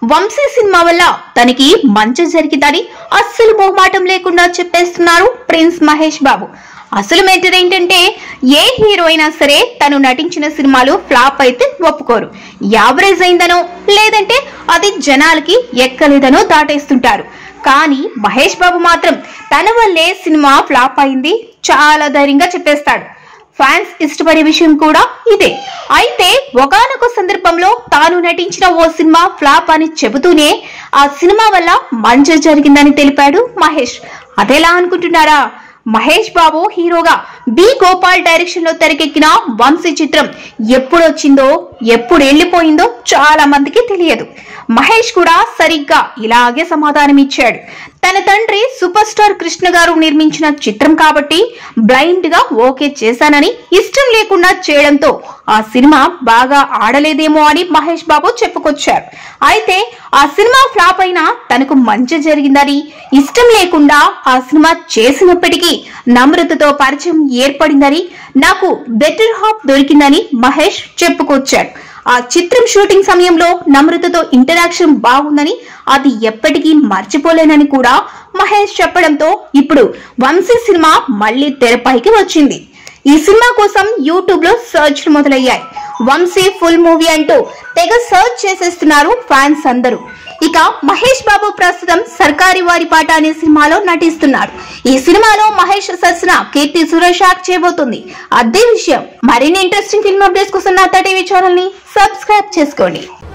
Vamsi cinema వల్ల తనకి మంచి జరిగిందని అస్సలు మొహమాటం లేకుండా చెప్పేస్తున్నారు ప్రిన్స్ మహేష్ బాబు అసలు మెటర్ ఏంటంటే ఏ హీరో అయినా సరే తను నటించిన సినిమాలు ఫ్లాప్ అయితే ఒప్పుకోరు యావరేజ్ అయిందనో లేదంటే అది జనాలకి ఎక్కలేదనో దాటేస్తుంటారు కానీ మహేష్ బాబు మాత్రం తన వల్లే సినిమా ఫ్లాప్ అయింది చాలా ధైర్యంగా చెప్పేస్తాడు ఫ్యాన్స్ ఇష్టపడే విషయం కూడా ఇదే అయితే ఒకానొక సందర్భంలో తాను నటించిన ఓ సినిమా ఫ్లాప్ అని చెబుతూనే ఆ సినిమా వల్ల మంచి జరిగిందని తెలిపాడు మహేష్ అదెలా అనుకుంటున్నారా మహేష్ బాబు హీరోగా బి గోపాల్ డైరెక్షన్ లో తెరకెక్కిన వంశీ చిత్రం ఎప్పుడు వచ్చిందో ఎప్పుడు వెళ్ళిపోయిందో చాలా మందికి తెలియదు మహేష్ కూడా సరిగ్గా ఇలాగే సమాధానం ఇచ్చాడు తన తండ్రి సూపర్ స్టార్ కృష్ణ గారు నిర్మించిన చిత్రం కాబట్టి బ్లైండ్ గా ఓకే చేశానని ఇష్టం లేకుండా చేయడంతో ఆ సినిమా బాగా ఆడలేదేమో అని మహేష్ బాబు చెప్పుకొచ్చారు అయితే ఆ సినిమా ఫ్లాప్ అయినా తనకు మంచి జరిగిందని ఇష్టం లేకుండా ఆ సినిమా చేసినప్పటికీ నమ్రతతో పరిచయం ఏర్పడిందని నాకు బెటర్ హాఫ్ దొరికిందని మహేష్ చెప్పుకొచ్చాడు ఆ చిత్రం షూటింగ్ సమయంలో నమ్రతతో ఇంటరాక్షన్ బాగుందని అది ఎప్పటికీ మర్చిపోలేనని కూడా మహేష్ చెప్పడంతో ఇప్పుడు వంశీ సినిమా మళ్ళీ తెరపైకి వచ్చింది ఈ సినిమా కోసం యూట్యూబ్ లో సర్చ్లు మొదలయ్యాయి వంశీ ఫుల్ మూవీ అంటూ తెగ సర్చ్ చేసేస్తున్నారు ఫ్యాన్స్ అందరూ ఇక మహేష్ బాబు ప్రస్తుతం సర్కారీ వారి పాట అనే సినిమాలో నటిస్తున్నారు ఈ సినిమాలో మహేష్ సరసన కీర్తి సురేష్ యాక్ట్ చేయబోతుంది అదే విషయం మరిన్ని ఇంట్రెస్టింగ్ ఫిల్మ్ అప్డేట్స్ కోసం నా టీవీ ఛానల్ ని సబ్స్క్రైబ్ చేసుకోండి